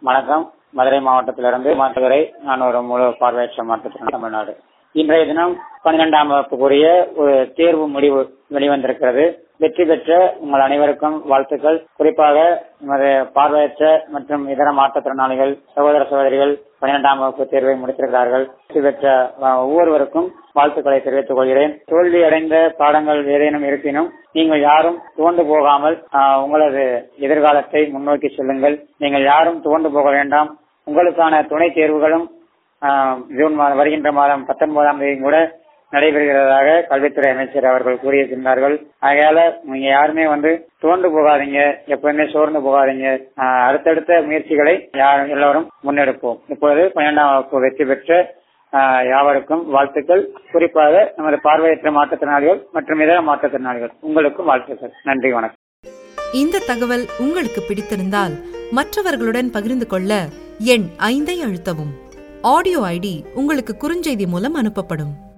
வணக்கம் மதுரை மாவட்டத்திலிருந்து மாற்றுவரை நான் ஒரு முழு பார்வையற்ற மாற்றுத்திறன் தமிழ்நாடு இன்றைய தினம் பன்னிரெண்டாம் வகுப்புக்குரிய ஒரு தேர்வு முடிவு வெளிவந்திருக்கிறது வெற்றி பெற்ற உங்கள் அனைவருக்கும் வாழ்த்துக்கள் குறிப்பாக நமது பார்வையற்ற மற்றும் இதர மாற்றுத்திறனாளிகள் சகோதர சகோதரிகள் பன்னிரெண்டாம் வகுப்பு தேர்வை முடித்திருக்கிறார்கள் வெற்றி பெற்ற அஹ், ஒவ்வொருவருக்கும் வாழ்த்துக்களை தெரிவித்துக் கொள்கிறேன் தோல்வி அடைந்த பாடங்கள் ஏதேனும் இருப்பினும் நீங்கள் யாரும் துவண்டு போகாமல் அஹ், உங்களது எதிர்காலத்தை முன்னோக்கி செல்லுங்கள் நீங்கள் யாரும் துவண்டு போக வேண்டாம் உங்களுக்கான துணை தேர்வுகளும் ஆஹ், ஜூன் மாதம் வருகின்ற மாதம் பத்தொன்பதாம் தேதி கூட நடைபெறுகிறதாக கல்வித்துறை அமைச்சர் அவர்கள் கூறியிருக்கின்றார்கள் ஆகையால நீங்க யாருமே வந்து துவண்டு போகாதீங்க எப்பவுமே சோர்ந்து போகாதீங்க ஆஹ், அடுத்தடுத்த முயற்சிகளை யாரும் எல்லோரும் முன்னெடுப்போம் இப்பொழுது பன்னெண்டாம் வகுப்பு வெற்றி பெற்ற ஆஹ், யாவருக்கும் வாழ்த்துக்கள் குறிப்பாக நமது பார்வையற்ற மாற்றுத்திறனாளிகள் மற்றும் இதர மாற்றுத்திறனாளிகள் உங்களுக்கும் வாழ்த்துக்கள் நன்றி வணக்கம் இந்த தகவல் உங்களுக்கு பிடித்திருந்தால் மற்றவர்களுடன் பகிர்ந்து கொள்ள எண் ஐந்தை அழுத்தவும் ஆடியோ ஐடி உங்களுக்கு குறுஞ்செய்தி மூலம் அனுப்பப்படும்